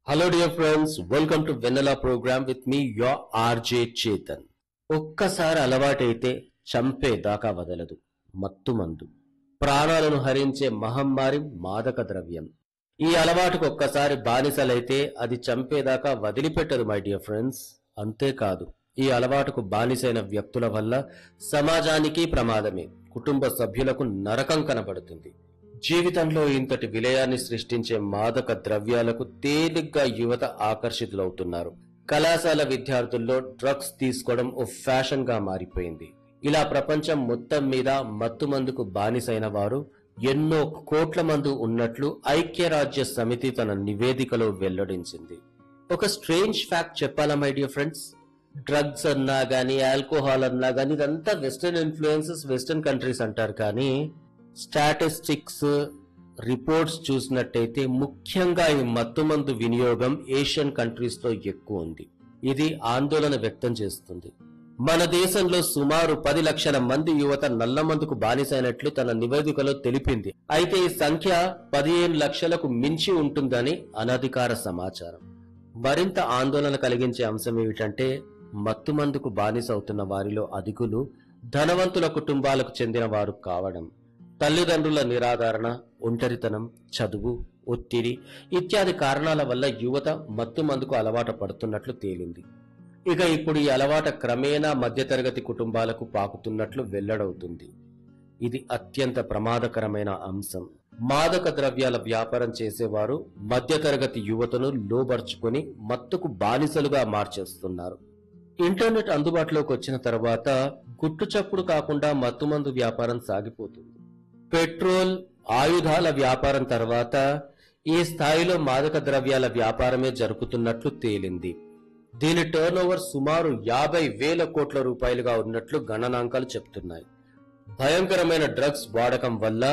Hello dear friends, welcome to Vanilla program with me, your RJ Chetan. ఒక్కసారి అలవాటైతే చంపే దాకా వదలదు మత్తు మందు ప్రాణాలను హరించే మహమ్మారి మాదక ద్రవ్యం ఈ అలవాటుకు ఒక్కసారి బానిసలైతే అది చంపేదాకా వదిలిపెట్టదు మై డియర్ ఫ్రెండ్స్ అంతేకాదు ఈ అలవాటుకు బానిసైన వ్యక్తుల వల్ల సమాజానికి ప్రమాదమే కుటుంబ సభ్యులకు నరకం కనబడుతుంది జీవితంలో ఇంతటి విలయాన్ని సృష్టించే మాదక ద్రవ్యాలకు తేలిగ్గా యువత ఆకర్షితులవుతున్నారు కళాశాల విద్యార్థుల్లో డ్రగ్స్ తీసుకోవడం ఓ ఫ్యాషన్ గా మారిపోయింది ఇలా ప్రపంచం మొత్తం మీద మత్తుమందుకు బానిసైన వారు ఎన్నో కోట్ల మంది ఉన్నట్లు ఐక్యరాజ్య సమితి తన నివేదికలో వెల్లడించింది ఒక స్ట్రేంజ్ ఫ్యాక్ట్ చెప్పాలా మై డియర్ ఫ్రెండ్స్ డ్రగ్స్ అన్నా గానీ ఆల్కహాల్ అన్నా గానీ ఇదంతా వెస్టర్న్ ఇన్ఫ్లుయెన్సెస్ వెస్టర్న్ కంట్రీస్ అంటారు కానీ స్టాటిస్టిక్స్ రిపోర్ట్స్ చూసినట్టయితే ముఖ్యంగా ఈ మత్తుమందు వినియోగం ఏషియన్ కంట్రీస్ లో ఎక్కువ ఉంది ఇది ఆందోళన వ్యక్తం చేస్తుంది మన దేశంలో సుమారు పది లక్షల మంది యువత నల్లమందుకు బానిసైనట్లు తన నివేదికలో తెలిపింది అయితే ఈ సంఖ్య పదిహేను లక్షలకు మించి ఉంటుందని అనధికార సమాచారం మరింత ఆందోళన కలిగించే అంశం ఏమిటంటే మత్తుమందుకు బానిస అవుతున్న వారిలో అధికులు ధనవంతుల కుటుంబాలకు చెందిన వారు కావడం తల్లిదండ్రుల నిరాదరణ ఒంటరితనం చదువు ఒత్తిడి ఇత్యాది కారణాల వల్ల యువత మత్తుమందుకు అలవాటు పడుతున్నట్లు తేలింది ఇక ఇప్పుడు ఈ అలవాట క్రమేణా మధ్యతరగతి కుటుంబాలకు పాకుతున్నట్లు వెల్లడవుతుంది ఇది అత్యంత ప్రమాదకరమైన అంశం మాదక ద్రవ్యాల వ్యాపారం చేసేవారు మధ్యతరగతి యువతను లోబర్చుకొని మత్తుకు బానిసలుగా మార్చేస్తున్నారు ఇంటర్నెట్ అందుబాటులోకి వచ్చిన తర్వాత గుట్టు చప్పుడు కాకుండా మత్తుమందు వ్యాపారం సాగిపోతుంది పెట్రోల్ ఆయుధాల వ్యాపారం తర్వాత ఈ స్థాయిలో మాదక ద్రవ్యాల వ్యాపారమే జరుగుతున్నట్లు తేలింది దీని టర్నోవర్ సుమారు యాభై వేల కోట్ల రూపాయలుగా ఉన్నట్లు గణనాంకాలు చెప్తున్నాయి భయంకరమైన డ్రగ్స్ వాడకం వల్ల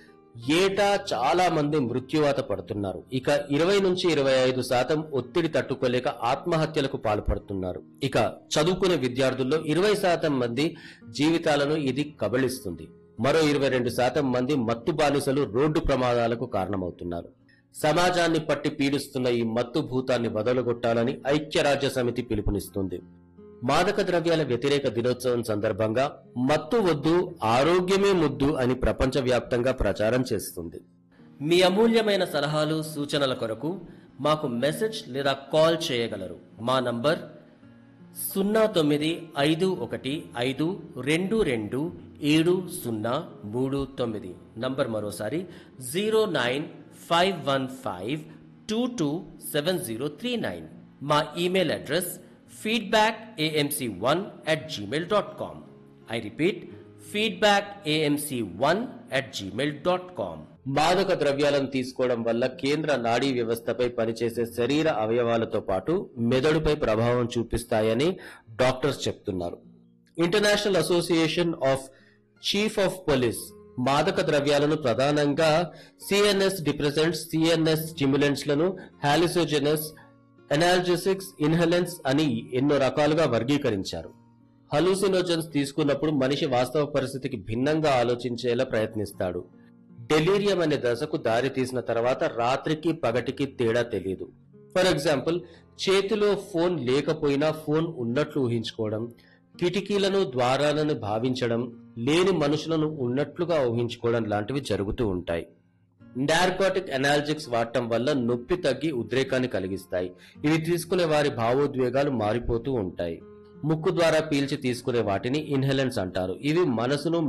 ఏటా చాలా మంది మృత్యువాత పడుతున్నారు ఇక ఇరవై నుంచి ఇరవై ఐదు శాతం ఒత్తిడి తట్టుకోలేక ఆత్మహత్యలకు పాల్పడుతున్నారు ఇక చదువుకునే విద్యార్థుల్లో ఇరవై శాతం మంది జీవితాలను ఇది కబళిస్తుంది మరో ఇరవై రెండు శాతం మంది మత్తు బానిసలు రోడ్డు ప్రమాదాలకు కారణమవుతున్నారు సమాజాన్ని పట్టి పీడిస్తున్న ఈ మత్తు భూతాన్ని వదలగొట్టాలని ఐక్యరాజ్య సమితి పిలుపునిస్తుంది మాదక ద్రవ్యాల వ్యతిరేక దినోత్సవం సందర్భంగా మత్తు వద్దు ఆరోగ్యమే ముద్దు అని ప్రపంచవ్యాప్తంగా ప్రచారం చేస్తుంది మీ అమూల్యమైన సలహాలు సూచనల కొరకు మాకు మెసేజ్ లేదా కాల్ చేయగలరు మా నంబర్ సున్నా తొమ్మిది ఐదు ఒకటి ఐదు రెండు రెండు ఏడు సున్నా మూడు తొమ్మిది నంబర్ మరోసారి zero nine five one five two two seven zero three nine మా email address feedback AMC one at Gmail dot com I repeat feedback AMC one at Gmail dot com మాదక ద్రవ్యాలను తీసుకోవడం వల్ల కేంద్ర నాడీ వ్యవస్థపై పనిచేసే శరీర అవయవాలతో పాటు మెదడుపై ప్రభావం చూపిస్తాయని డాక్టర్స్ చెప్తున్నారు international association of chief of police మాదక ద్రవ్యాలను ప్రధానంగా సిఎన్ఎస్ డిప్రెసెంట్స్ సిఎన్ఎస్ స్టిమ్యులెంట్స్ లను హాలిసోజెనస్ ఎనాల్జెసిక్స్ ఇన్హెలెన్స్ అని ఎన్నో రకాలుగా వర్గీకరించారు హలూసినోజన్స్ తీసుకున్నప్పుడు మనిషి వాస్తవ పరిస్థితికి భిన్నంగా ఆలోచించేలా ప్రయత్నిస్తాడు డెలీరియం అనే దశకు దారి తీసిన తర్వాత రాత్రికి పగటికి తేడా తెలియదు ఫర్ ఎగ్జాంపుల్ చేతిలో ఫోన్ లేకపోయినా ఫోన్ ఉన్నట్లు ఊహించుకోవడం కిటికీలను ద్వారాలను భావించడం లేని మనుషులను ఉన్నట్లుగా ఊహించుకోవడం లాంటివి జరుగుతూ ఉంటాయి నార్కోటిక్ అనాలజిక్స్ వాడటం వల్ల నొప్పి తగ్గి ఉద్రేకాన్ని కలిగిస్తాయి ఇవి తీసుకునే వారి భావోద్వేగాలు మారిపోతూ ఉంటాయి ముక్కు ద్వారా పీల్చి తీసుకునే వాటిని ఇన్హెలెంట్స్ అంటారు ఇవి మనసును